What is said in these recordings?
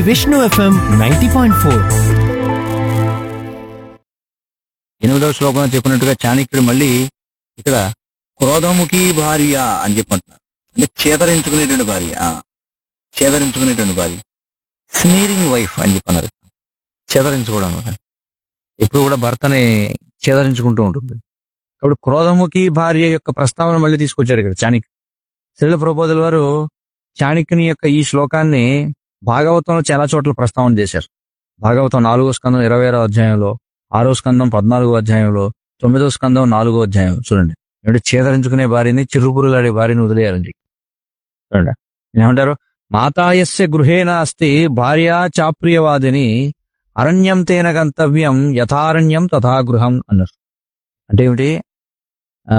Vishnu FM ninety point four ఎనిమిదవ శ్లోకంలో చెప్పినట్టుగా చాణక్యుడు మళ్ళీ ఇక్కడ క్రోధముఖి భార్య అని చెప్పంటున్నారు అంటే చేదరించుకునేటువంటి భార్య ఆ, చేదరించుకునేటువంటి భార్య స్నీరింగ్ వైఫ్ అని చెప్పన్నారు చేదరించుకోవడం అన్నమాట. ఎప్పుడు కూడా భర్తని చేదరించుకుంటూ ఉంటుంది కాబట్టి క్రోధముఖి భార్య యొక్క ప్రస్తావన మళ్ళీ తీసుకొచ్చారు ఇక్కడ చాణక్య శ్రీల ప్రబోధుల వారు చాణక్యుని యొక్క ఈ శ్లోకాన్ని భాగవతంలో చాలా చోట్ల ప్రస్తావన చేశారు భాగవతం నాలుగో స్కందం ఇరవై ఆరో అధ్యాయంలో ఆరో స్కందం పద్నాలుగో అధ్యాయంలో తొమ్మిదో స్కందం నాలుగో అధ్యాయం చూడండి ఏమంటే చేదరించుకునే భార్యని చిరుపురులాడే భార్యని వదిలేయాలని చెప్పి చూడండి ఏమంటారు మాతాయస్య గృహేణ అస్తి భార్య చాప్రియవాదిని అరణ్యం తేన గంతవ్యం యథారణ్యం తథా గృహం అన్నారు అంటే ఏమిటి ఆ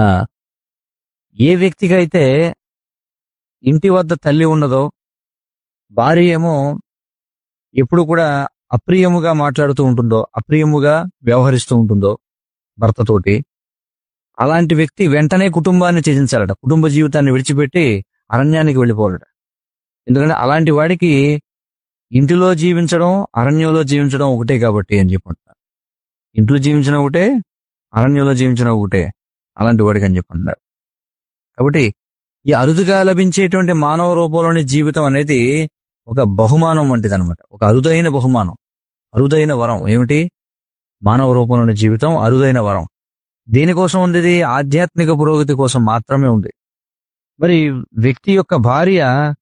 ఏ వ్యక్తికి అయితే ఇంటి వద్ద తల్లి ఉన్నదో భార్య ఏమో ఎప్పుడు కూడా అప్రియముగా మాట్లాడుతూ ఉంటుందో అప్రియముగా వ్యవహరిస్తూ ఉంటుందో భర్తతోటి అలాంటి వ్యక్తి వెంటనే కుటుంబాన్ని త్యజించాలట కుటుంబ జీవితాన్ని విడిచిపెట్టి అరణ్యానికి వెళ్ళిపోవాలట ఎందుకంటే అలాంటి వాడికి ఇంటిలో జీవించడం అరణ్యంలో జీవించడం ఒకటే కాబట్టి అని చెప్పంటున్నారు ఇంట్లో జీవించడం ఒకటే అరణ్యంలో జీవించడం ఒకటే అలాంటి వాడికి అని చెప్పంటున్నారు కాబట్టి ఈ అరుదుగా లభించేటువంటి మానవ రూపంలోని జీవితం అనేది ఒక బహుమానం వంటిది అనమాట ఒక అరుదైన బహుమానం అరుదైన వరం ఏమిటి మానవ రూపంలోని జీవితం అరుదైన వరం దేనికోసం ఉంది ఇది ఆధ్యాత్మిక పురోగతి కోసం మాత్రమే ఉంది మరి వ్యక్తి యొక్క భార్య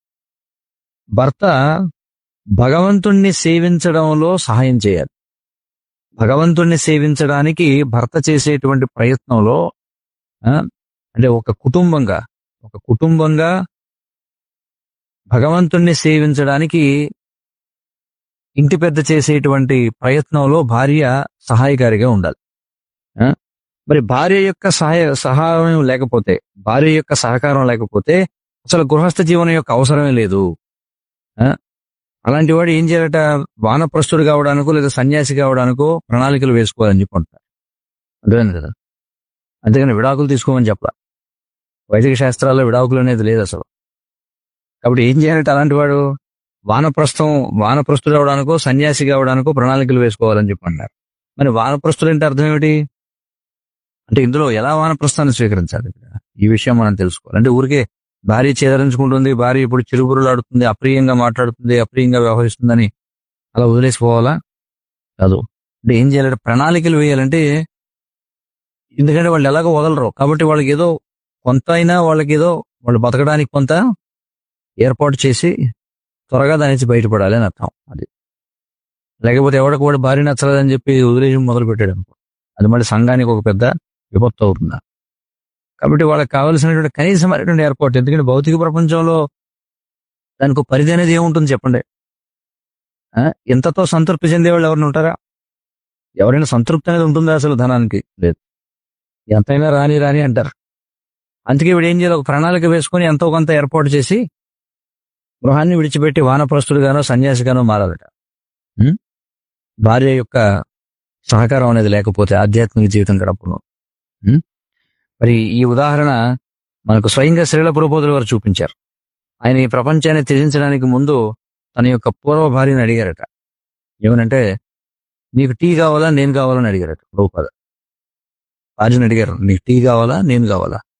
భర్త భగవంతుణ్ణి సేవించడంలో సహాయం చేయాలి భగవంతుణ్ణి సేవించడానికి భర్త చేసేటువంటి ప్రయత్నంలో ఆ, అంటే ఒక కుటుంబంగా ఒక కుటుంబంగా భగవంతుణ్ణి సేవించడానికి ఇంటి పెద్ద చేసేటువంటి ప్రయత్నంలో భార్య సహాయకారిగా ఉండాలి ఆ? మరి భార్య యొక్క సహాయ సహాయం లేకపోతే భార్య యొక్క సహకారం లేకపోతే అసలు గృహస్థ జీవనం యొక్క అవసరమే లేదు ఆ? అలాంటి వాడు ఏం చేయాలట వానప్రస్తుడు కావడానికో లేదా సన్యాసి కావడానికో ప్రణాళికలు వేసుకోవాలని చెప్పి అంటారు అర్థమైంది కదా అంతేగాని విడాకులు తీసుకోమని చెప్పాల వైదిక శాస్త్రాల్లో విడాకులు అనేది లేదు అసలు కాబట్టి ఏం చేయాలంటే అలాంటి వాడు వానప్రస్థం వానప్రస్తుడు అవడానికో సన్యాసి కావడానికో ప్రణాళికలు వేసుకోవాలని చెప్పి అన్నారు మరి వానప్రస్తుడు అంటే అర్థం ఏమిటి అంటే ఇందులో ఎలా వానప్రస్థాన్ని స్వీకరించాలి ఇక్కడ? ఈ విషయం మనం తెలుసుకోవాలి అంటే ఊరికే భార్య చేదరించుకుంటుంది భార్య ఇప్పుడు చిరుబురులాడుతుంది అప్రియంగా మాట్లాడుతుంది అప్రియంగా వ్యవహరిస్తుందని అలా వదిలేసిపోవాలా కాదు అంటే ఏం చేయాలంటే ప్రణాళికలు వేయాలంటే ఎందుకంటే వాళ్ళు ఎలాగో వదలరు కాబట్టి వాళ్ళకి ఏదో కొంత అయినా వాళ్ళకి ఏదో వాళ్ళు బతకడానికి కొంత ఏర్పాటు చేసి త్వరగా దాని నుంచి బయటపడాలి అని అర్థం అది లేకపోతే ఎవరికి వాడు భార్య నచ్చలేదని చెప్పి వదిలేసి మొదలు పెట్టాడు అనుకో అది మళ్ళీ సంఘానికి ఒక పెద్ద విపత్తు అవుతుంది కాబట్టి వాళ్ళకి కావాల్సినటువంటి కనీసమైనటువంటి ఏర్పాటు ఎందుకంటే భౌతిక ప్రపంచంలో దానికి ఒక పరిధి అనేది ఏముంటుంది చెప్పండి ఆ? ఇంతతో సంతృప్తి చెందేవాళ్ళు ఎవరైనా ఉంటారా ఎవరైనా సంతృప్తి అనేది ఉంటుందా అసలు ధనానికి లేదు ఎంతైనా రాని రాని అంటారు అందుకే వీడు ఏం చేయాలి ఒక ప్రణాళిక వేసుకొని ఎంతో కొంత ఏర్పాటు చేసి గృహాన్ని విడిచిపెట్టి వానప్రస్తుడుగానో సన్యాసిగానో మారాలట ఉం? భార్య యొక్క సహకారం అనేది లేకపోతే ఆధ్యాత్మిక జీవితం గడపను ఉం? మరి ఈ ఉదాహరణ మనకు స్వయంగా శ్రీల పురపోతుల వారు చూపించారు ఆయన ఈ ప్రపంచాన్ని త్యజించడానికి ముందు తన యొక్క పూర్వ భార్యని అడిగారట ఏమనంటే నీకు టీ కావాలా నేను కావాలని అడిగారట ప్రభుపాద భార్యని అడిగారు నీకు టీ కావాలా నేను కావాలా